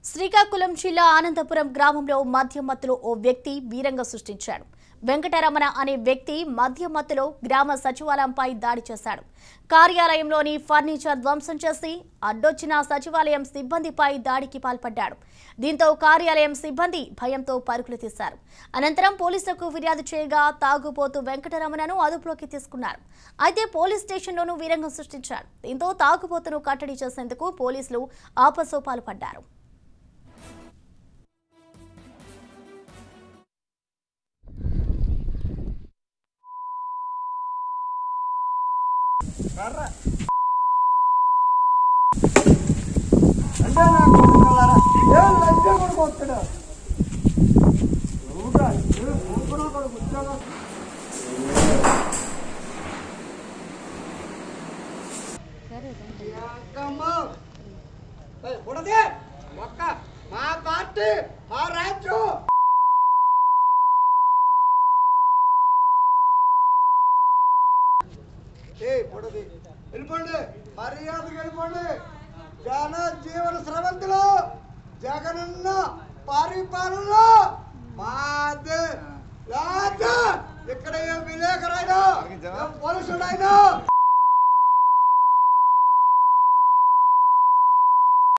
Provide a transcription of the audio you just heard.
శ్రీకాకుళం జిల్లా ఆనందపురం గ్రామంలో మద్యం మత్తులో ఓ వ్యక్తి వీరంగా సృష్టించాడు వెంకటరమణ అనే వ్యక్తి మద్యం మత్తులో గ్రామ సచివాలయంపై దాడి చేశాడు కార్యాలయంలోని ఫర్నిచర్ ధ్వంసం చేసి అడ్డొచ్చిన సచివాలయం సిబ్బందిపై దాడికి పాల్పడ్డాడు దీంతో కార్యాలయం సిబ్బంది భయంతో పరుగులు తీశారు అనంతరం పోలీసులకు ఫిర్యాదు చేయగా తాగుబోతు వెంకటరమణను అదుపులోకి తీసుకున్నారు అయితే పోలీస్ స్టేషన్లోనూ వీరంగం సృష్టించాడు దీంతో తాగుబోతును కట్టడి చేసేందుకు పోలీసులు ఆపసోపాలు పడ్డారు అంటే నా కొడుకులారా, ఏం లంచ కొడుకు వస్తాడు? ఊగా, ఏ ఊపిరి కొడుకు ఉద్యోగం. ఈ అక్కమ్మ. ఏయ్, బుడది, మొక్క, మా పార్టీ మా రాజ్యం ఏ బుడది వెళ్ళిపోండి మర్యాదగా వెళ్ళిపోండి జన జీవన స్రవంతిలో జగనన్న పరిపాలనలో మాదే రాజా ఇక్కడ ఏం విలేకరైనా ఏం పోలీసుడైనా